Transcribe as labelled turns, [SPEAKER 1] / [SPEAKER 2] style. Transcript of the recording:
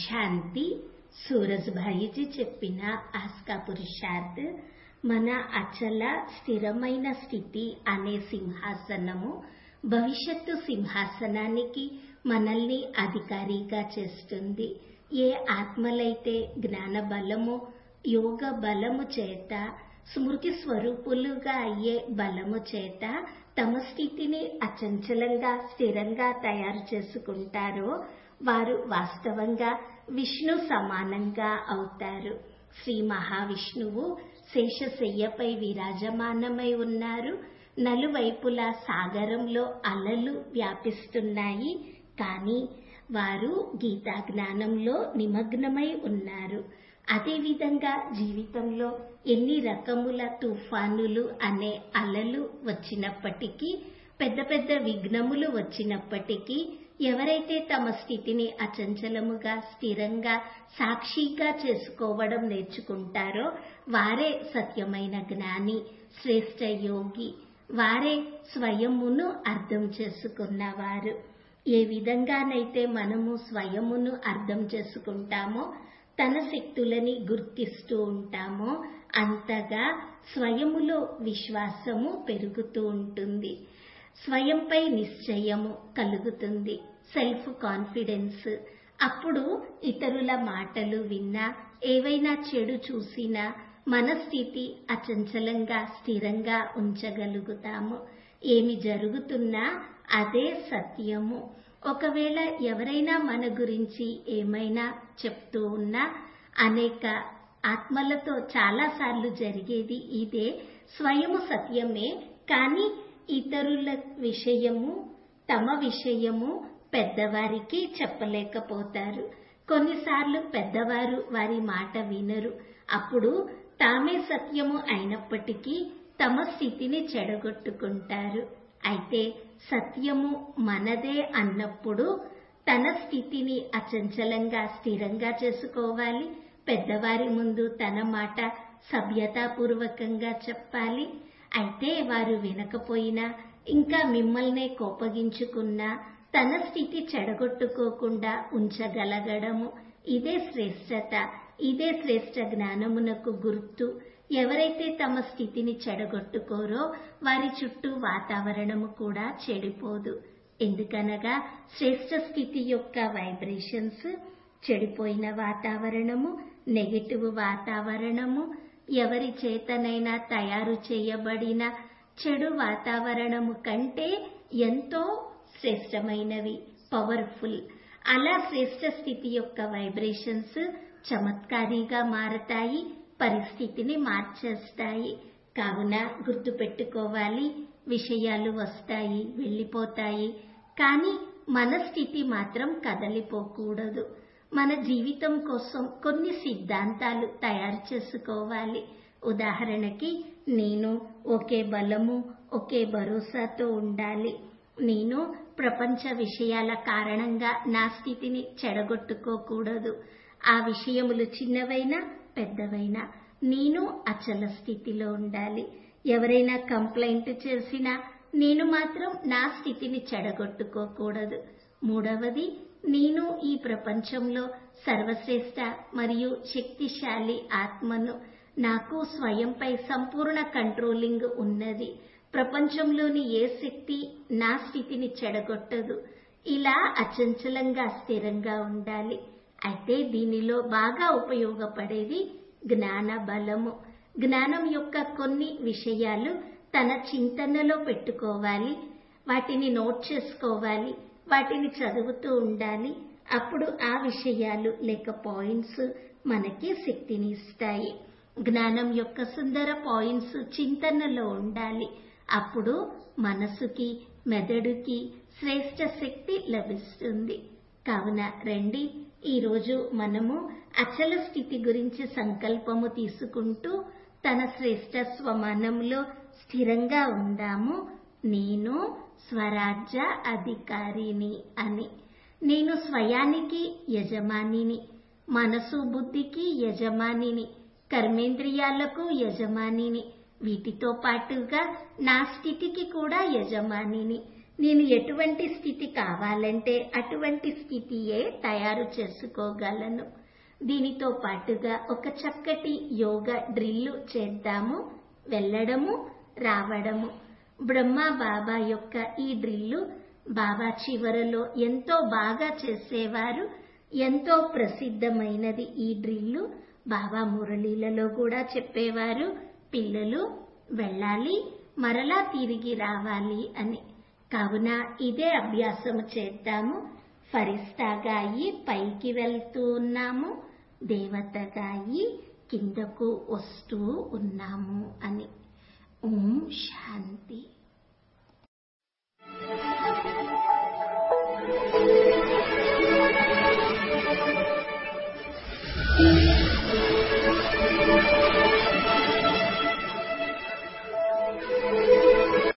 [SPEAKER 1] శాంతి సూరజ్భాయిజీ చెప్పిన ఆస్కా పురుషార్థ్ మన అచల స్థిరమైన స్థితి అనే సింహాసనము భవిష్యత్తు సింహాసనానికి మనల్ని అధికారిగా చేస్తుంది ఏ ఆత్మలైతే జ్ఞాన బలము యోగ బలము చేత స్మృతి స్వరూపులుగా అయ్యే బలము చేత తమ స్థితిని అచంచలంగా స్థిరంగా తయారు చేసుకుంటారో వారు వాస్తవంగా విష్ణు సమానంగా అవుతారు శ్రీ మహావిష్ణువు శేషశయ్యపై విరాజమానమై ఉన్నారు నలువైపులా సాగరంలో అలలు వ్యాపిస్తున్నాయి కానీ వారు గీతా జ్ఞానంలో నిమగ్నమై ఉన్నారు అదేవిధంగా జీవితంలో ఎన్ని రకముల తుఫానులు అనే అలలు వచ్చినప్పటికీ పెద్ద పెద్ద విఘ్నములు వచ్చినప్పటికీ ఎవరైతే తమ స్థితిని అచంచలముగా స్థిరంగా సాక్షిగా చేసుకోవడం నేర్చుకుంటారో వారే సత్యమైన జ్ఞాని శ్రేష్ట యోగి వారే స్వయమును అర్థం చేసుకున్నవారు ఏ విధంగానైతే మనము స్వయమును అర్థం చేసుకుంటామో తన శక్తులని గుర్తిస్తూ ఉంటామో అంతగా స్వయములో విశ్వాసము పెరుగుతూ ఉంటుంది స్వయంపై నిశ్చయము కలుగుతుంది సెల్ఫ్ కాన్ఫిడెన్స్ అప్పుడు ఇతరుల మాటలు విన్నా ఏవైనా చెడు చూసినా మన స్థితి అచంచలంగా స్థిరంగా ఉంచగలుగుతాము ఏమి జరుగుతున్నా అదే సత్యము ఒకవేళ ఎవరైనా మన గురించి ఏమైనా చెప్తూ ఉన్నా అనేక ఆత్మలతో చాలాసార్లు జరిగేది ఇదే స్వయము సత్యమే కానీ ఇతరుల విషయము తమ విషయము పెద్దవారికి చెప్పలేకపోతారు కొన్నిసార్లు పెద్దవారు వారి మాట వినరు అప్పుడు తామే సత్యము అయినప్పటికీ తమ స్థితిని చెడగొట్టుకుంటారు అయితే సత్యము మనదే అన్నప్పుడు తన స్థితిని అచంచలంగా స్థిరంగా చేసుకోవాలి పెద్దవారి ముందు తన మాట సభ్యతాపూర్వకంగా చెప్పాలి అయితే వారు వినకపోయినా ఇంకా మిమ్మల్నే కోపగించుకున్నా తన స్థితి చెడగొట్టుకోకుండా ఉంచగలగడము ఇదే శ్రేష్టత ఇదే శ్రేష్ట జ్ఞానమునకు గుర్తు ఎవరైతే తమ స్థితిని చెడగొట్టుకోరో వారి చుట్టూ వాతావరణము కూడా చెడిపోదు ఎందుకనగా శ్రేష్ట స్థితి యొక్క వైబ్రేషన్స్ చెడిపోయిన వాతావరణము నెగటివ్ వాతావరణము ఎవరి చేతనైనా తయారు చేయబడిన చెడు వాతావరణము కంటే ఎంతో శ్రేష్టమైనవి పవర్ఫుల్ అలా శ్రేష్ట స్థితి యొక్క వైబ్రేషన్స్ చమత్కారీగా మారతాయి పరిస్థితిని మార్చేస్తాయి కావున గుర్తుపెట్టుకోవాలి విషయాలు వస్తాయి వెళ్ళిపోతాయి కానీ మన స్థితి మాత్రం కదలిపోకూడదు మన జీవితం కోసం కొన్ని సిద్ధాంతాలు తయారు చేసుకోవాలి ఉదాహరణకి నేను ఒకే బలము ఒకే భరోసాతో ఉండాలి నేను ప్రపంచ విషయాల కారణంగా నా స్థితిని చెడగొట్టుకోకూడదు ఆ విషయములు చిన్నవైనా పెద్దవైనా నేను అచల స్థితిలో ఉండాలి ఎవరైనా కంప్లైంట్ చేసినా నేను మాత్రం నా స్థితిని చెడగొట్టుకోకూడదు మూడవది నేను ఈ ప్రపంచంలో సర్వశ్రేష్ట మరియు శక్తిశాలి ఆత్మను నాకు స్వయంపై సంపూర్ణ కంట్రోలింగ్ ఉన్నది ప్రపంచంలోని ఏ శక్తి నా స్థితిని చెడగొట్టదు ఇలా అచంచలంగా స్థిరంగా ఉండాలి అయితే దీనిలో బాగా ఉపయోగపడేది జ్ఞాన బలము జ్ఞానం యొక్క కొన్ని విషయాలు తన చింతనలో పెట్టుకోవాలి వాటిని నోట్ చేసుకోవాలి వాటిని చదువుతూ ఉండాలి అప్పుడు ఆ విషయాలు లేక పాయింట్స్ మనకి శక్తిని ఇస్తాయి జ్ఞానం యొక్క సుందర పాయింట్స్ చింతనలో ఉండాలి అప్పుడు మనసుకి మెదడుకి శ్రేష్ట శక్తి లభిస్తుంది కావున రండి ఈరోజు మనము అచల స్థితి గురించి సంకల్పము తీసుకుంటూ తన శ్రేష్ట స్వమానంలో స్థిరంగా ఉందాము నేను స్వరాజ్య అధికారిని అని నేను స్వయానికి యజమానిని మనసు బుద్ధికి యజమానిని కర్మేంద్రియాలకు యజమానిని వీటితో పాటుగా నా స్థితికి కూడా యజమానిని నేను ఎటువంటి స్థితి కావాలంటే అటువంటి స్థితియే తయారు చేసుకోగలను దీనితో పాటుగా ఒక చక్కటి యోగా డ్రిల్లు చేద్దాము వెళ్ళడము రావడము బ్రహ్మ బాబా యొక్క ఈ డ్రిల్లు బాబా చివరలో ఎంతో బాగా చేసేవారు ఎంతో ప్రసిద్ధమైనది ఈ డ్రిల్లు బాబా మురళీలలో కూడా చెప్పేవారు పిల్లలు వెళ్ళాలి మరలా తిరిగి రావాలి అని కావున ఇదే అభ్యాసము చేద్దాము ఫరిస్తాగా అయి పైకి వెళ్తూ ఉన్నాము దేవతగా అయి కిందకు వస్తూ ఉన్నాము అని ఓం శాంతి
[SPEAKER 2] Thank you.